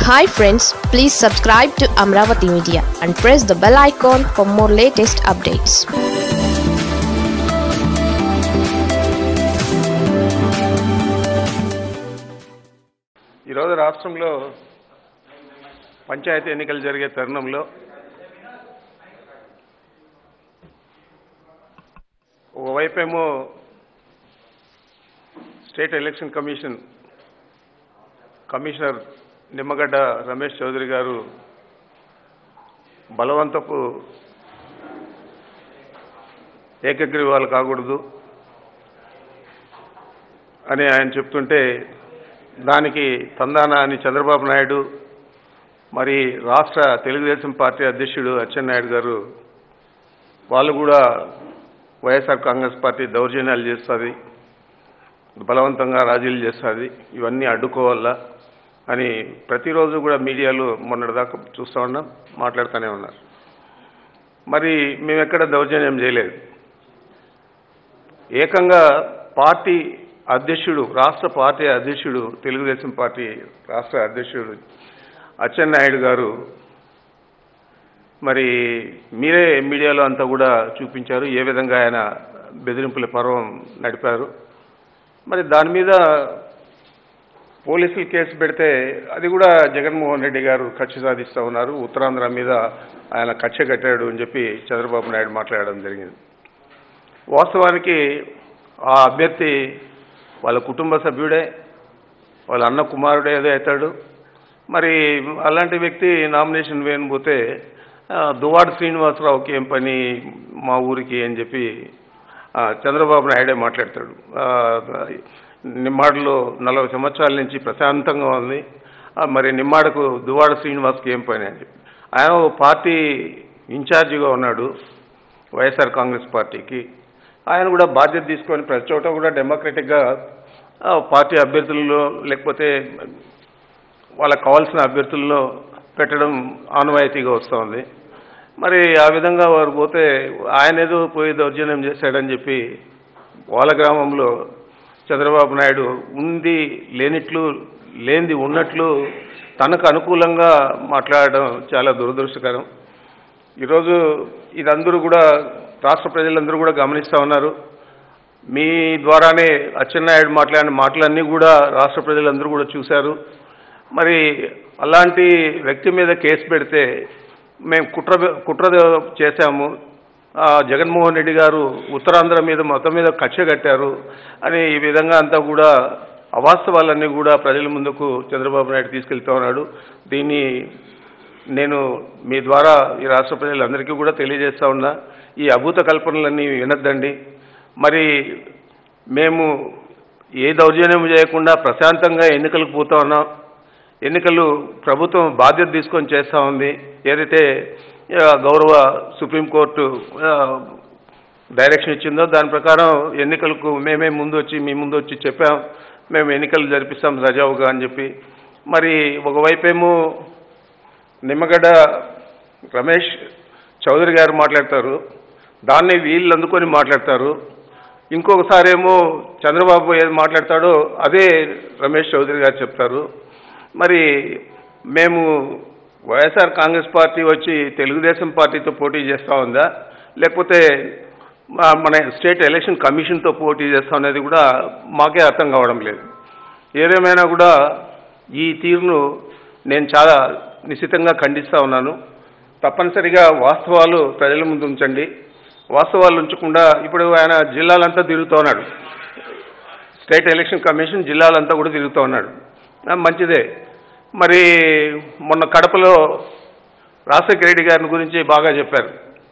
hi friends please subscribe to Amaravati media and press the bell icon for more latest updates ఈరోజు రాష్ట్రంలో పంచాయతీ ఎన్నికలు జరిగే తరుణంలో ఒకవైపేమో state election commission commissioner Nimmagadda Ramesh Chowdary గారు బలవంతపు ఏకగ్రీవాలు కాకూడదు అని ఆయన చెప్తుంటే దానికి తందాన అని చంద్రబాబు నాయుడు మరి రాష్ట్ర తెలుగుదేశం పార్టీ అధ్యక్షుడు అచ్చెన్నాయుడు గారు వాళ్ళు కూడా వైఎస్ఆర్ కాంగ్రెస్ పార్టీ దౌర్జన్యాలు చేస్తుంది బలవంతంగా రాజీలు చేస్తుంది ఇవన్నీ అడ్డుకోవాలా అని ప్రతిరోజు కూడా మీడియాలో మొన్నటిదాకా చూస్తూ ఉన్నాం మాట్లాడుతూనే ఉన్నారు మరి మేము ఎక్కడ దౌర్జన్యం చేయలేదు ఏకంగా పార్టీ అధ్యక్షుడు రాష్ట్ర పార్టీ అధ్యక్షుడు తెలుగుదేశం పార్టీ రాష్ట్ర అధ్యక్షుడు అచ్చెన్నాయుడు గారు మరి మీరే మీడియాలో అంతా కూడా చూపించారు ఏ విధంగా ఆయన బెదిరింపుల పర్వం నడిపారు మరి దాని మీద పోలీసులు కేసు పెడితే అది కూడా జగన్మోహన్ రెడ్డి గారు కక్ష సాధిస్తూ ఉన్నారు ఉత్తరాంధ్ర మీద ఆయన కక్ష కట్టాడు అని చెప్పి చంద్రబాబు నాయుడు మాట్లాడడం జరిగింది వాస్తవానికి ఆ అభ్యర్థి వాళ్ళ కుటుంబ సభ్యుడే వాళ్ళ అన్న కుమారుడే ఏదో అవుతాడు మరి అలాంటి వ్యక్తి నామినేషన్ వేయకపోతే ఆ, దువాడ శ్రీనివాసరావుకి ఏం పని మా ఊరికి అని చెప్పి ఆ, చంద్రబాబు నాయుడే మాట్లాడతాడు ఆ, నిమ్మాడలో నలభై సంవత్సరాల నుంచి ప్రశాంతంగా ఉంది ఆ, మరి నిమ్మాడకు దువాడ శ్రీనివాస్కి ఏం పని అని చెప్పి ఆయన ఓ పార్టీ ఇన్ఛార్జిగా ఉన్నాడు వైఎస్ఆర్ కాంగ్రెస్ పార్టీకి ఆయన కూడా బాధ్యత తీసుకొని ప్రతి చోట కూడా డెమోక్రటిక్గా ఆ, పార్టీ అభ్యర్థుల్లో లేకపోతే వాళ్ళకి కావాల్సిన అభ్యర్థుల్లో పెట్టడం ఆనవాయితీగా వస్తోంది మరి ఆ విధంగా వారు పోతే ఆయన ఏదో పోయి దౌర్జన్యం చేశాడని చెప్పి వాళ్ళ గ్రామంలో చంద్రబాబు నాయుడు ఉంది లేనిట్లు లేనిది ఉన్నట్లు తనకు అనుకూలంగా మాట్లాడడం చాలా దురదృష్టకరం ఈరోజు ఇదందరూ కూడా రాష్ట్ర ప్రజలందరూ కూడా గమనిస్తూ ఉన్నారు మీ ద్వారానే అచ్చెన్నాయుడు మాట్లాడిన మాటలన్నీ కూడా రాష్ట్ర ప్రజలందరూ కూడా చూశారు మరి అలాంటి వ్యక్తి మీద కేసు పెడితే మేము కుట్ర కుట్ర చేశాము ఆ, జగన్మోహన్ రెడ్డి గారు ఉత్తరాంధ్ర మీద మొత్తం మీద కక్ష కట్టారు అని ఈ విధంగా అంతా కూడా అవాస్తవాలన్నీ కూడా ప్రజల ముందుకు చంద్రబాబు నాయుడు తీసుకెళ్తా ఉన్నాడు దీన్ని నేను మీ ద్వారా ఈ రాష్ట్ర ప్రజలందరికీ కూడా తెలియజేస్తా ఉన్నా ఈ అభూత కల్పనలన్నీ వినద్దండి మరి మేము ఏ దౌర్జన్యం చేయకుండా ప్రశాంతంగా ఎన్నికలకు పోతా ఉన్నాం ఎన్నికలు ప్రభుత్వం బాధ్యత తీసుకొని చేస్తూ ఉంది ఏదైతే ఆ, గౌరవ సుప్రీంకోర్టు ఆ, డైరెక్షన్ ఇచ్చిందో దాని ప్రకారం ఎన్నికలకు మేమే ముందు వచ్చి మీ ముందు వచ్చి చెప్పాం మేము ఎన్నికలు జరిపిస్తాం సజావుగా అని చెప్పి మరి ఒకవైపేమో నిమ్మగడ్డ రమేష్ చౌదరి గారు మాట్లాడతారు దాన్ని వీళ్ళు అందుకొని మాట్లాడతారు ఇంకొకసారి ఏమో చంద్రబాబు ఏది మాట్లాడతాడో అదే రమేష్ చౌదరి గారు చెప్తారు మరి మేము వైఎస్ఆర్ కాంగ్రెస్ పార్టీ వచ్చి తెలుగుదేశం పార్టీతో పోటీ చేస్తూ ఉందా లేకపోతే మా- మన స్టేట్ ఎలక్షన్ కమిషన్తో పోటీ చేస్తా అనేది కూడా మాకే అర్థం కావడం లేదు ఏదేమైనా కూడా ఈ తీరును నేను చాలా నిశ్చితంగా ఖండిస్తూ ఉన్నాను తప్పనిసరిగా వాస్తవాలు ప్రజల ముందు ఉంచండి వాస్తవాలు ఉంచకుండా ఇప్పుడు ఆయన జిల్లాలంతా తిరుగుతూ ఉన్నాడు స్టేట్ ఎలక్షన్ కమిషన్ జిల్లాలంతా కూడా తిరుగుతూ ఉన్నాడు ఆ, మంచిదే మరి మొన్న కడపలో రాజశేఖర రెడ్డి గారిని గురించి బాగా చెప్పారు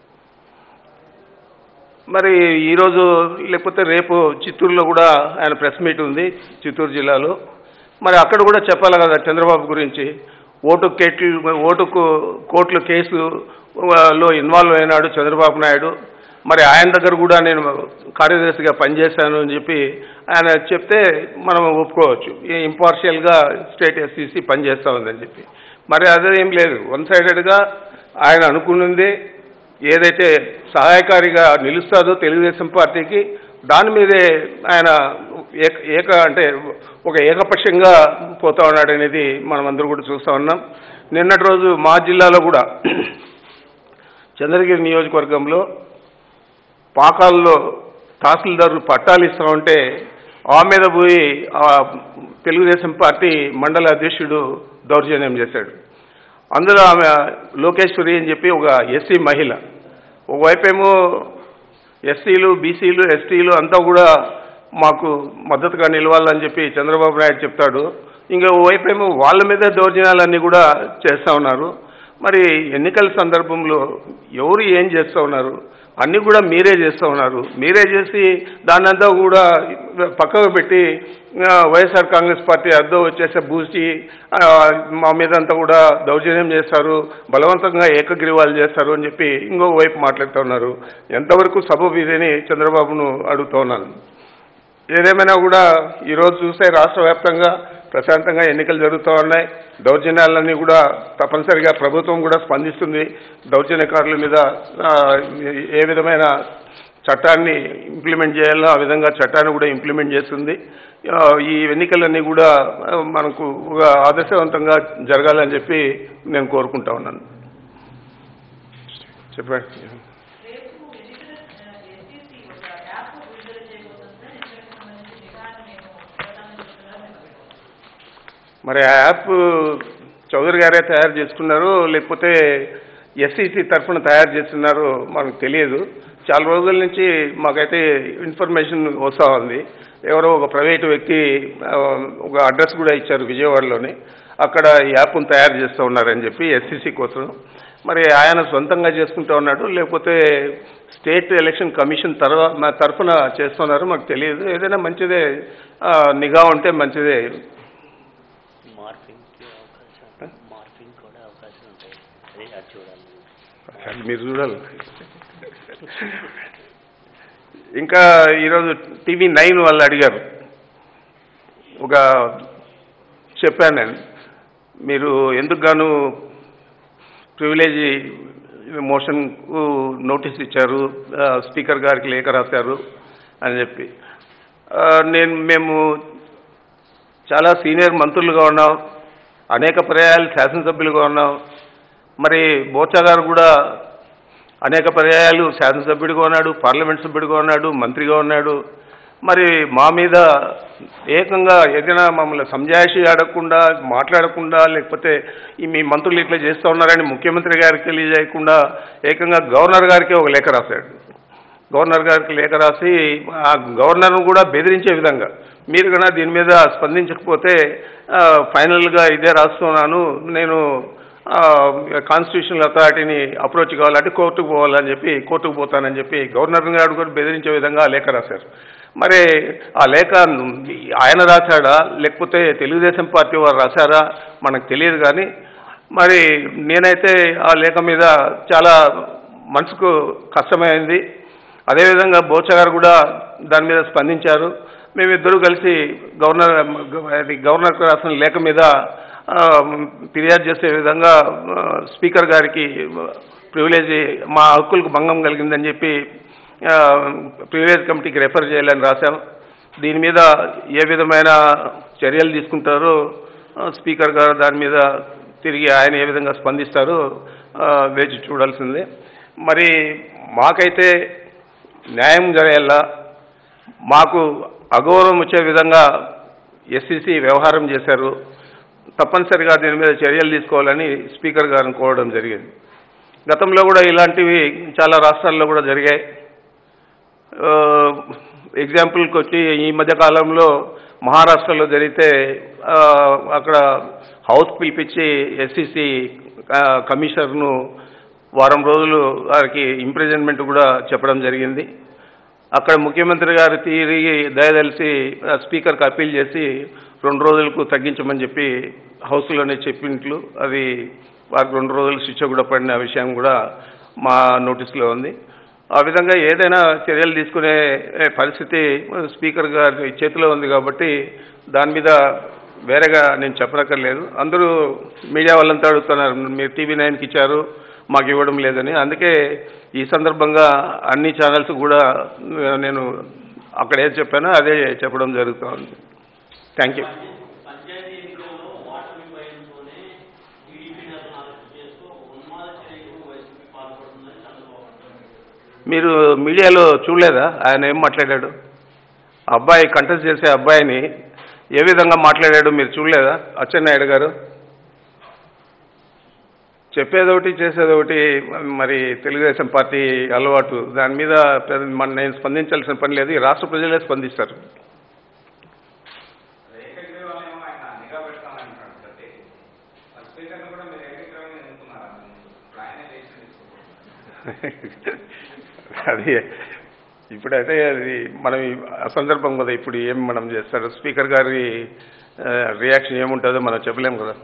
మరి ఈరోజు లేకపోతే రేపు చిత్తూరులో కూడా ఆయన ప్రెస్ మీట్ ఉంది చిత్తూరు జిల్లాలో మరి అక్కడ కూడా చెప్పాలి కదా చంద్రబాబు గురించి ఓటు కేట్లు ఓటుకు కోర్టుల కేసు ఆ, లో ఇన్వాల్వ్ అయినాడు చంద్రబాబు నాయుడు మరి ఆయన దగ్గర కూడా నేను కార్యదర్శిగా పనిచేశాను అని చెప్పి ఆయన చెప్తే మనం ఒప్పుకోవచ్చు ఇంపార్షియల్గా స్టేట్ ఎస్సీసీ పనిచేస్తూ ఉందని చెప్పి మరి అదేం లేదు వన్ సైడెడ్గా ఆయన అనుకున్నది ఏదైతే సహాయకారిగా నిలుస్తుందో తెలుగుదేశం పార్టీకి దాని మీదే ఆయన ఏక ఏక అంటే ఒక ఏకపక్షంగా పోతా ఉన్నాడు అనేది మనం అందరూ కూడా చూస్తూ ఉన్నాం నిన్నటి రోజు మా జిల్లాలో కూడా చంద్రగిరి నియోజకవర్గంలో పాకాల్లో తహసీల్దారు పట్టాలు ఇస్తామంటే ఆ మీద పోయి ఆ తెలుగుదేశం పార్టీ మండల అధ్యక్షుడు దౌర్జన్యం చేశాడు అందులో ఆమె లోకేశ్వరి అని చెప్పి ఒక ఎస్సీ మహిళ ఒకవైపేమో ఎస్సీలు బీసీలు ఎస్టీలు అంతా కూడా మాకు మద్దతుగా నిలవాలని చెప్పి చంద్రబాబు నాయుడు చెప్తాడు ఇంకా ఓవైపేమో వాళ్ళ మీదే దౌర్జన్యాలన్నీ కూడా చేస్తూ ఉన్నారు మరి ఎన్నికల సందర్భంలో ఎవరు ఏం చేస్తూ ఉన్నారు అన్నీ కూడా మీరే చేస్తూ ఉన్నారు మీరే చేసి దాన్నంతా కూడా పక్కకు పెట్టి ఆ, వైఎస్ఆర్ కాంగ్రెస్ పార్టీ అద్దం వచ్చేసి బూసి ఆ, మా మీద అంతా కూడా దౌర్జన్యం చేస్తారు బలవంతంగా ఏకగ్రీవాలు చేస్తారు అని చెప్పి ఇంకో వైపు మాట్లాడుతూ ఉన్నారు ఎంతవరకు సబబు ఇదని చంద్రబాబును అడుగుతూ ఉన్నాను ఏదేమైనా కూడా ఈరోజు చూస్తే రాష్ట్ర వ్యాప్తంగా ప్రశాంతంగా ఎన్నికలు జరుగుతూ ఉన్నాయి దౌర్జన్యాలన్నీ కూడా తప్పనిసరిగా ప్రభుత్వం కూడా స్పందిస్తుంది దౌర్జన్యకారుల మీద ఆ, ఏ విధమైన చట్టాన్ని ఇంప్లిమెంట్ చేయాలో ఆ విధంగా చట్టాన్ని కూడా ఇంప్లిమెంట్ చేస్తుంది ఆ, ఈ ఎన్నికలన్నీ కూడా ఆ, మనకు ఒక ఆదర్శవంతంగా జరగాలని చెప్పి నేను కోరుకుంటా ఉన్నాను చెప్పండి రేపు ఎన్నికల ఎస్టీసీ ఒక యాప్ విడుదల చేయబోతుందని ఎన్నికలకు సంబంధించి నిఘాను నేను ప్రధాన చెప్తున్నాను మరి ఆ యాప్ చౌదరి గారే తయారు చేసుకున్నారు లేకపోతే ఎస్ఈసి తరఫున తయారు చేస్తున్నారు మనకు తెలియదు చాలా రోజుల నుంచి మాకైతే ఇన్ఫర్మేషన్ వస్తూ ఉంది ఎవరో ఒక ప్రైవేటు వ్యక్తి ఆ, ఒక అడ్రస్ కూడా ఇచ్చారు విజయవాడలోని అక్కడ ఈ యాప్ను తయారు చేస్తూ ఉన్నారని చెప్పి ఎస్సీసీ కోసం మరి ఆయన సొంతంగా చేసుకుంటూ ఉన్నాడు లేకపోతే స్టేట్ ఎలక్షన్ కమిషన్ తర్వాత మా తరఫున చేస్తున్నారు మాకు తెలియదు ఏదైనా మంచిదే ఆ, నిఘా ఉంటే మంచిదే మార్ఫింగ్కి అవకాశం మార్ఫింగ్ కూడా అవకాశం ఉంటాయి అదే అది చూడాలి అది మీరు చూడాలి ఇంకా ఈరోజు టీవీ నైన్ వాళ్ళు అడిగారు ఒక చెప్పాను నేను మీరు ఎందుకు గాను ప్రివిలేజీ మోషన్కు నోటీస్ ఇచ్చారు ఆ, స్పీకర్ గారికి లేఖ రాశారు అని చెప్పి ఆ, నేను మేము చాలా సీనియర్ మంత్రులుగా ఉన్నాం అనేక పర్యాయాలు శాసనసభ్యులుగా ఉన్నాం మరి బోచా గారు కూడా అనేక పర్యాయాలు శాసనసభ్యుడిగా ఉన్నాడు పార్లమెంట్ సభ్యుడిగా ఉన్నాడు మంత్రిగా ఉన్నాడు మరి మా మీద ఏకంగా ఏదైనా మమ్మల్ని సంజాయిషి ఆడకుండా మాట్లాడకుండా లేకపోతే ఈ మీ మంత్రులు ఇట్లా చేస్తూ ఉన్నారని ముఖ్యమంత్రి గారికి తెలియజేయకుండా ఏకంగా గవర్నర్ గారికి ఒక లేఖ రాశాడు గవర్నర్ గారికి లేఖ రాసి ఆ గవర్నర్ను కూడా బెదిరించే విధంగా మీరు కన్నా దీని మీద స్పందించకపోతే ఆ, ఫైనల్గా ఇదే రాస్తున్నాను నేను కాన్స్టిట్యూషనల్ అథారిటీని అప్రోచ్ కావాలంటే కోర్టుకు పోవాలని చెప్పి కోర్టుకు పోతానని చెప్పి గవర్నర్ గారు కూడా బెదిరించే విధంగా ఆ లేఖ రాశారు మరి ఆ లేఖ ఆయన రాశాడా లేకపోతే తెలుగుదేశం పార్టీ వారు రాశారా మనకు తెలియదు కానీ మరి నేనైతే ఆ లేఖ మీద చాలా మనసుకు కష్టమైంది అదేవిధంగా బోచ గారు కూడా దాని మీద స్పందించారు మేమిద్దరూ కలిసి గవర్నర్ అది గవర్నర్కి రాసిన లేఖ మీద ఆ, ఫిర్యాదు చేసే విధంగా ఆ, స్పీకర్ గారికి ప్రివిలేజ్ మా హక్కులకు భంగం కలిగిందని చెప్పి ఆ, ప్రివిలేజ్ కమిటీకి రెఫర్ చేయాలని రాశాం దీని మీద ఏ విధమైన చర్యలు తీసుకుంటారో ఆ, స్పీకర్ గారు దాని మీద తిరిగి ఆయన ఏ విధంగా స్పందిస్తారో ఆ, వేచి చూడాల్సిందే మరి మాకైతే న్యాయం జరగాల మాకు అగౌరవం వచ్చే విధంగా ఎస్సీసీ వ్యవహారం చేశారు తప్పనిసరిగా దీని మీద చర్యలు తీసుకోవాలని స్పీకర్ గారిని కోరడం జరిగింది గతంలో కూడా ఇలాంటివి చాలా రాష్ట్రాల్లో కూడా జరిగాయి ఆ, ఎగ్జాంపుల్కి వచ్చి ఈ మధ్య కాలంలో మహారాష్ట్రలో జరిగితే ఆ, అక్కడ హౌస్ పిలిపించి ఎస్సీసీ కమిషనర్ను వారం రోజులు వారికి ఇంప్రిజన్మెంట్ కూడా చెప్పడం జరిగింది అక్కడ ముఖ్యమంత్రి గారు తిరిగి దయదలిసి ఆ, స్పీకర్కి అప్పీల్ చేసి రెండు రోజులకు తగ్గించమని చెప్పి హౌస్లోనే చెప్పినట్లు అది వారికి రెండు రోజులు శిక్ష కూడా పడిన విషయం కూడా మా నోటీస్లో ఉంది ఆ విధంగా ఏదైనా చర్యలు తీసుకునే ఏ, పరిస్థితి స్పీకర్ గారి చేతిలో ఉంది కాబట్టి దాని మీద వేరేగా నేను చెప్పనక్కర్లేదు అందరూ మీడియా వాళ్ళంతా అడుగుతున్నారు మీరు టీవీ నైన్కి ఇచ్చారు మాకు ఇవ్వడం లేదని అందుకే ఈ సందర్భంగా అన్ని ఛానల్స్ కూడా నేను అక్కడ ఏది చెప్పానో అదే చెప్పడం జరుగుతుంది థ్యాంక్ యూ పంచాయతీ ఎన్నికల్లో ఓటమి భయంతోనే టీడీపీ నేతలు అరెస్ట్ చేస్తూ ఉన్మాద చర్యకు వైసీపీ పాల్పడుతుందని చంద్రబాబు అంటున్నారు మీరు మీడియాలో చూడలేదా ఆయన ఏం మాట్లాడాడు ఆ అబ్బాయి కంటెస్ట్ చేసే అబ్బాయిని ఏ విధంగా మాట్లాడాడు మీరు చూడలేదా అచ్చెన్నాయుడు గారు చెప్పేదొకటి చేసేదొకటి మరి తెలుగుదేశం పార్టీ అలవాటు దాని మీద పెద్ద- మన నేను స్పందించాల్సిన పని లేదు ఈ రాష్ట్ర ప్రజలే స్పందిస్తారు ఏకగ్రీవాలేమో ఆయన నిఘా పెడతామంటున్నాడు ప్రతి స్పీకర్ని కూడా మీరు ఏకగ్రీవంగా ఎన్నుకున్నారా ఇప్పుడు ఆయనే డెసిషన్ తీసుకుంటున్నారు అది ఇప్పుడైతే అది మనం ఈ అసందర్భం కదా ఇప్పుడు ఏం మనం చేస్తారు స్పీకర్ గారి ఆ, రియాక్షన్ ఏముంటుందో మనం చెప్పలేం కదా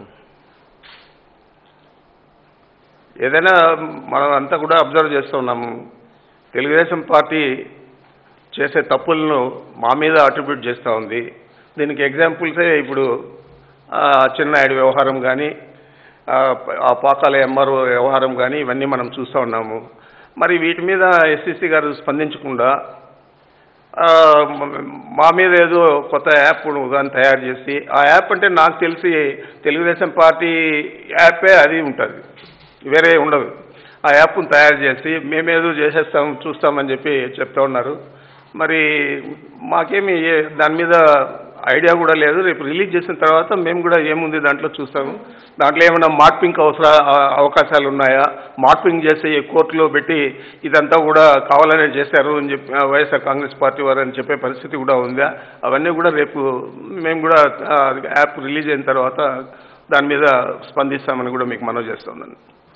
ఏదైనా మనం అంతా కూడా అబ్జర్వ్ చేస్తూ ఉన్నాము తెలుగుదేశం పార్టీ చేసే తప్పులను మా మీద అట్రిబ్యూట్ చేస్తూ ఉంది దీనికి ఎగ్జాంపుల్సే ఇప్పుడు ఆ, చిన్నాయుడు వ్యవహారం కానీ ఆ పాకాల ఎంఆర్ఓ వ్యవహారం కానీ ఇవన్నీ మనం చూస్తూ ఉన్నాము మరి వీటి మీద ఎస్సీసీ గారు స్పందించకుండా ఆ, మ- మా మీద ఏదో కొత్త యాప్ కానీ తయారు చేసి ఆ యాప్ అంటే నాకు తెలిసి తెలుగుదేశం పార్టీ యాపే అది ఉంటుంది వేరే ఉండదు ఆ యాప్ను తయారు చేసి మేమేదో చేసేస్తాం చూస్తామని చెప్పి చెప్తా ఉన్నారు మరి మాకేమి ఏ- దాని మీద ఐడియా కూడా లేదు రేపు రిలీజ్ చేసిన తర్వాత మేము కూడా ఏముంది దాంట్లో చూస్తాము దాంట్లో ఏమైనా మార్పింగ్ అవసర ఆ- అవకాశాలు ఉన్నాయా మార్పింగ్ చేసి కోర్టులో పెట్టి ఇదంతా కూడా కావాలనే చేశారు అని చెప్పి ఆ, వైఎస్ఆర్ కాంగ్రెస్ పార్టీ వారు అని చెప్పే పరిస్థితి కూడా ఉందా అవన్నీ కూడా రేపు మేము కూడా ఆ, యాప్ రిలీజ్ అయిన తర్వాత దాని మీద స్పందిస్తామని కూడా మీకు మనవి చేస్తున్నాను